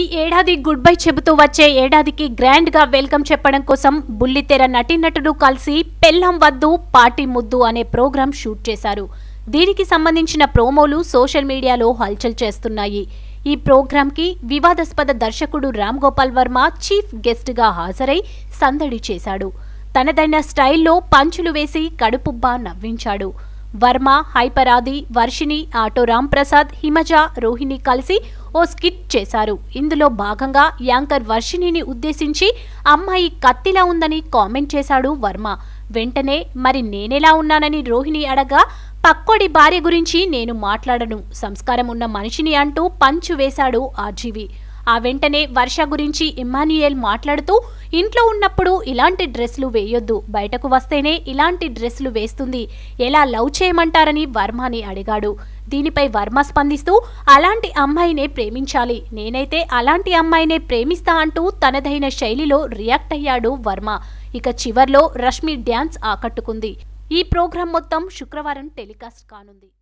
ఏడాది good bye చెబుతూ వచ్చే ఏడాదికి గ్రాండ్ గా వెల్కమ్ చెప్పడం కోసం బుల్లితెర నటీనటుడు కలిసి పెళ్ళం వద్దు పార్టీ ముద్దు అనే ప్రోగ్రాం షూట్ చేశారు దీనికి సంబంధించిన ప్రోమోలు సోషల్ మీడియాలో హల్చల్ చేస్తున్నాయి ఈ ప్రోగ్రాంకి వివాదాస్పద దర్శకుడు రామ్ గోపాల్ వర్మ చీఫ్ గెస్ట్ గా హాజరై సందడి చేశాడు తనదైన స్టైల్లో పంచులు వేసి కడుపుబ్బా నవ్వించాడు వర్మ హైపరాది వర్షిణి ఆటో రామ్ ప్రసాద్ హిమజ రోహిణి కలిసి ఓ స్కిట్ చేశారు ఇందులో భాగంగా యాంకర్ వర్షిణిని ఉద్దేశించి అమ్మాయి కత్తిలా ఉందని కామెంట్ చేశాడు వర్మ వెంటనే మరి నేనెలా ఉన్నానని రోహిణి అడగా పక్కోడి భార్య గురించి నేను మాట్లాడను సంస్కారం ఉన్న మనిషిని అంటూ పంచు వేశాడు ఆర్జీవి ఆ వెంటనే వర్ష గురించి ఇమ్మాన్యుయేల్ మాట్లాడుతూ ఇంట్లో ఉన్నప్పుడు ఇలాంటి డ్రెస్లు వేయొద్దు బయటకు వస్తేనే ఇలాంటి డ్రెస్లు వేస్తుంది ఎలా లవ్ చేయమంటారని వర్మని అడిగాడు దీనిపై వర్మ స్పందిస్తూ అలాంటి అమ్మాయినే ప్రేమించాలి నేనైతే అలాంటి అమ్మాయినే ప్రేమిస్తా అంటూ తనదైన శైలిలో రియాక్ట్ అయ్యాడు వర్మ ఇక చివర్లో రష్మి డ్యాన్స్ ఆకట్టుకుంది ఈ ప్రోగ్రాం మొత్తం శుక్రవారం టెలికాస్ట్ కానుంది